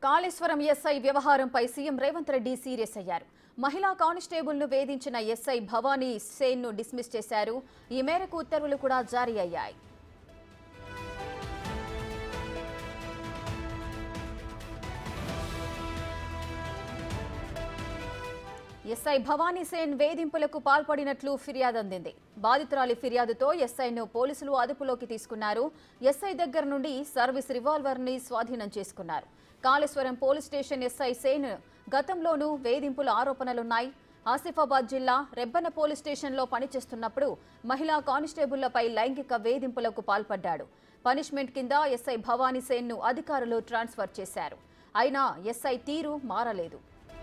Kaleshwaram SI వ్యవహారంపై CM Revanth Reddy serious అయ్యారు మహిళా కానిస్టేబుల్ ను వేధించిన ఎస్ఐ భవానీ సేన్ ను డిస్మిస్ చేశారు ఈ మేరకు ఉత్తర్వులు కూడా జారీ అయ్యాయి ఎస్ఐ భవానీ సేన్ వేధింపులకు పాల్పడినట్లు ఫిర్యాదు అందింది బాధితురాలి ఫిర్యాదుతో ఎస్ఐను పోలీసులు అదుపులోకి తీసుకున్నారు ఎస్ఐ దగ్గర నుండి సర్వీస్ రివాల్వర్ ని స్వాధీనం చేసుకున్నారు Kaleshwaram police station SI Sen గతంలోనూ వేధింపుల ఆరోపణలున్నాయి ఆసిఫాబాద్ జిల్లా రెబ్బన పోలీస్ స్టేషన్లో పనిచేస్తున్నప్పుడు మహిళా కానిస్టేబుళ్లపై లైంగిక వేధింపులకు పాల్పడ్డాడు పనిష్మెంట్ కింద ఎస్ఐ భవానీ సేన్ను అధికారులు ట్రాన్స్ఫర్ చేశారు అయినా ఎస్ఐ తీరు మారలేదు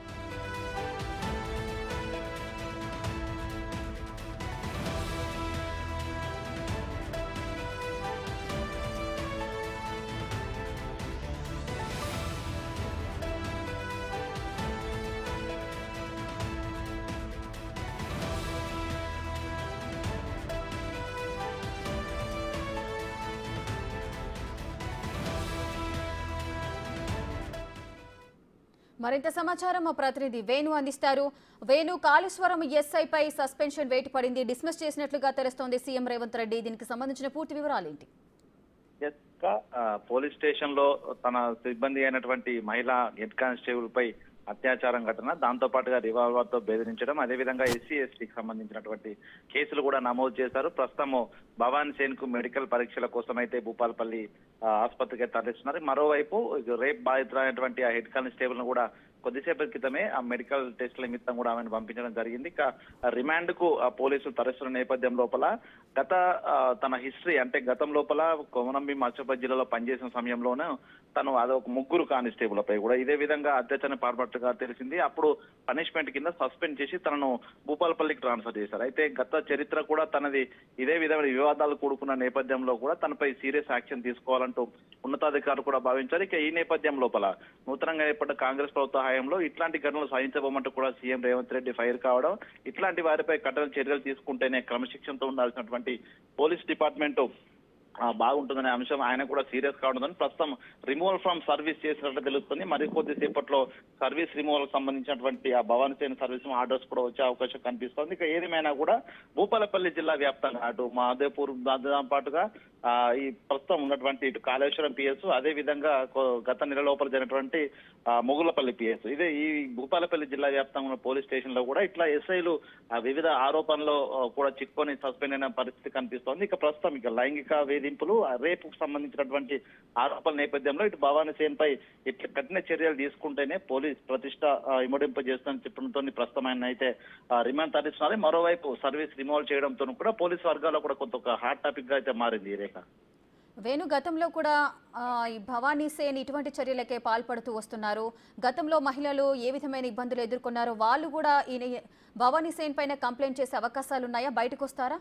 మరింత సమాచారం మా ప్రతినిధి వేణు అందిస్తారు వేణు కాళేశ్వరం ఎస్ఐపై సస్పెన్షన్ వేటు పడింది డిస్మిస్ చేసినట్లుగా తెలుస్తోంది సీఎం రేవంత్ రెడ్డి దీనికి సంబంధించిన పూర్తి వివరాలు ఏంటి యొక్క ఆ, పోలీస్ స్టేషన్ లో తన సిబ్బంది అయినటువంటి మహిళా హెడ్ కానిస్టేబుల్ పై అత్యాచారం ఘటన దాంతో పాటుగా రివాల్వర్ తో బెదిరించడం అదేవిధంగా ఎస్సీ ఎస్టీకి సంబంధించినటువంటి కేసులు కూడా నమోదు చేశారు ప్రస్తుతం భవానీ సేన్ కు మెడికల్ పరీక్షల కోసం అయితే భూపాలపల్లి ఆ, ఆసుపత్రికి అయితే తరలిస్తున్నారు మరోవైపు రేప్ బాధితులైనటువంటి ఆ హెడ్ కానిస్టేబుల్ ను కూడా కొద్దిసేపటి క్రితమే ఆ మెడికల్ టెస్ట్ల నిమిత్తం కూడా ఆమెను పంపించడం జరిగింది ఇక రిమాండ్ కు ఆ పోలీసులు తరలిస్తున్న నేపథ్యం లోపల గత ఆ, తన హిస్టరీ అంటే గతం లోపల కొమరంబి మత్స్యపతి జిల్లాలో పనిచేసిన సమయంలోనే తను అదొక ముగ్గురు కానిస్టేబుల్పై కూడా ఇదే విధంగా అత్యాచారం పాల్పట్టుగా తెలిసింది అప్పుడు పనిష్మెంట్ కింద సస్పెండ్ చేసి తనను భూపాలపల్లికి ట్రాన్స్ఫర్ చేశారు అయితే గత చరిత్ర కూడా తనది ఇదే విధమైన వివాదాలు కూడుకున్న నేపథ్యంలో కూడా తనపై సీరియస్ యాక్షన్ తీసుకోవాలంటూ ఉన్నతాధికారులు కూడా భావించారు ఇక ఈ నేపథ్యం లోపల నూతనంగా ఏర్పడ్డ కాంగ్రెస్ ప్రభుత్వ హయాంలో ఇట్లాంటి ఘటనలు సాధించబోమంటూ కూడా సీఎం రేవంత్ రెడ్డి ఫైర్ కావడం ఇట్లాంటి వారిపై కఠిన చర్యలు తీసుకుంటేనే క్రమశిక్షణతో ఉండాల్సినటువంటి పోలీస్ డిపార్ట్మెంట్ ఆ, బాగుంటుందనే అంశం ఆయన కూడా సీరియస్ కావడం ప్రస్తుతం రిమూవల్ ఫ్రమ్ సర్వీస్ చేసినట్టు తెలుస్తుంది మరి కొద్దిసేపట్లో సర్వీస్ రిమూవల్ సంబంధించినటువంటి ఆ భవానీ సేన సర్వీస్ ఆర్డర్స్ కూడా వచ్చే అవకాశం కనిపిస్తోంది ఇక ఏదేమైనా కూడా భూపాలపల్లి జిల్లా వ్యాప్తంగా అటు మహదేపూర్ దాంతో పాటుగా ఆ, ఈ ప్రస్తుతం ఉన్నటువంటి ఇటు కాళేశ్వరం పిఎస్ అదే విధంగా కొ- గత నెల లోపల జరిగినటువంటి ఆ, మొగులపల్లి పిఎస్ ఇదే ఈ భూపాలపల్లి జిల్లా వ్యాప్తంగా ఉన్న పోలీస్ స్టేషన్ లో కూడా ఇట్లా ఎస్ఐలు ఆ, వివిధ ఆరోపణలో ఆ, కూడా చిక్కుకొని సస్పెండ్ అయిన పరిస్థితి కనిపిస్తోంది ఇక ప్రస్తుతం ఇక లైంగిక వేధింపులు ఆ, రేపుకు సంబంధించినటువంటి ఆరోపణల నేపథ్యంలో ఇటు భవానీ సేన్ పై ఇట్లా కఠిన చర్యలు తీసుకుంటేనే పోలీస్ ప్రతిష్ట ఆ, ఇమడింప చేస్తుందని చెప్పడంతో ప్రస్తుతం ఆయన అయితే ఆ, రిమాండ్ తరలిస్తున్నారు మరోవైపు సర్వీస్ రిమూవల్ చేయడంతో కూడా పోలీస్ వర్గాల్లో కూడా కొంత ఒక హాట్ టాపిక్ గా అయితే మారింది ఈ రేఖ వేణు గతంలో కూడా ఆ, ఈ భవానీ సేన్ ఇటువంటి చర్యలకే పాల్పడుతూ వస్తున్నారు గతంలో మహిళలు ఏ విధమైన ఇబ్బందులు ఎదుర్కొన్నారో వాళ్ళు కూడా ఈ భవానీ సేన్ పైన కంప్లైంట్ చేసే అవకాశాలు ఉన్నాయా బయటకు వస్తారా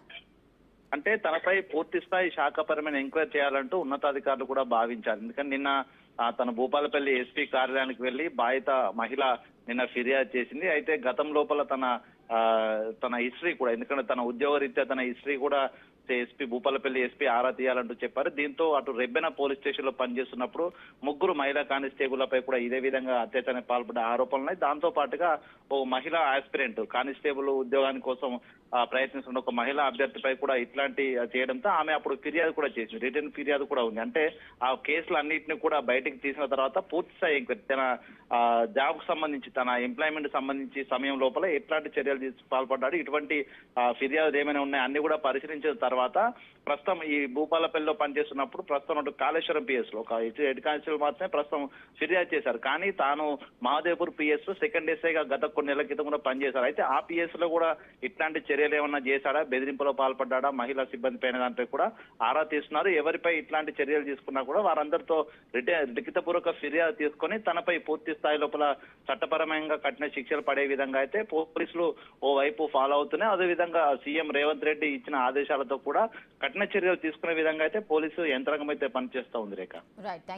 అంటే తనపై పూర్తి స్థాయి శాఖపరమైన ఎంక్వైరీ చేయాలంటూ ఉన్నతాధికారులు కూడా భావించారు ఎందుకంటే నిన్న ఆ, తన భూపాలపల్లి ఎస్పీ కార్యాలయానికి వెళ్లి బాధిత మహిళ నిన్న ఫిర్యాదు చేసింది అయితే గతం లోపల తన ఆ, తన హిస్టరీ కూడా ఎందుకంటే తన ఉద్యోగరీత్యా తన హిస్టరీ కూడా ఎస్పీ భూపాలపల్లి ఎస్పీ ఆరా తీయాలంటూ చెప్పారు దీంతో అటు రెబ్బెన పోలీస్ స్టేషన్ లో పనిచేస్తున్నప్పుడు ముగ్గురు మహిళా కానిస్టేబుల్లపై కూడా ఇదే విధంగా అత్యాచారం పాల్పడ్డ ఆరోపణలు ఉన్నాయి దాంతో పాటుగా ఓ మహిళా ఆస్పిరెంట్ కానిస్టేబుల్ ఉద్యోగాని కోసం ఆ, ప్రయత్నిస్తున్న ఒక మహిళా అభ్యర్థిపై కూడా ఇట్లాంటి ఆ, చేయడంతో ఆమె అప్పుడు ఫిర్యాదు కూడా చేసింది రిటర్న్ ఫిర్యాదు కూడా ఉంది అంటే ఆ కేసులు అన్నింటిని కూడా బయటకు తీసిన తర్వాత పూర్తి స్థాయి ఎంక్వైరీ తన జాబ్ కు సంబంధించి తన ఎంప్లాయ్మెంట్ సంబంధించి సమయం లోపల ఎట్లాంటి చర్యలు తీసు పాల్పడ్డాడు ఇటువంటి ఆ, ఫిర్యాదులు ఏమైనా ఉన్నాయి అన్ని కూడా పరిశీలించిన తర్వాత ప్రస్తుతం ఈ భూపాలపల్లిలో పనిచేస్తున్నప్పుడు ప్రస్తుతం అటు కాళేశ్వరం పిఎస్ లో ఒక హెడ్ కానిస్టేబుల్ మాత్రమే ప్రస్తుతం ఫిర్యాదు చేశారు కానీ తాను మహాదేవ్పూర్ పిఎస్ సెకండ్ ఎస్ఐగా గత కొన్ని నెలల క్రితం కూడా పనిచేశారు అయితే ఆ పిఎస్ లో కూడా ఇట్లాంటి చర్యలు ఏమన్నా చేశాడా బెదిరింపులో పాల్పడ్డా మహిళా సిబ్బంది పైన దానిపై కూడా ఆరా తీస్తున్నారు ఎవరిపై ఇట్లాంటి చర్యలు తీసుకున్నా కూడా వారందరితో రిటే లిఖితపూర్వక ఫిర్యాదు తీసుకొని తనపై పూర్తి స్థాయి లోపల చట్టపరమైన కఠిన శిక్షలు పడే విధంగా అయితే పోలీసులు ఓ వైపు ఫాలో అవుతున్నాయి అదే విధంగా సీఎం రేవంత్ రెడ్డి ఇచ్చిన ఆదేశాలతో కూడా కఠిన చర్యలు తీసుకునే విధంగా అయితే పోలీసు యంత్రాంగం అయితే పనిచేస్తా ఉంది రేఖ రైట్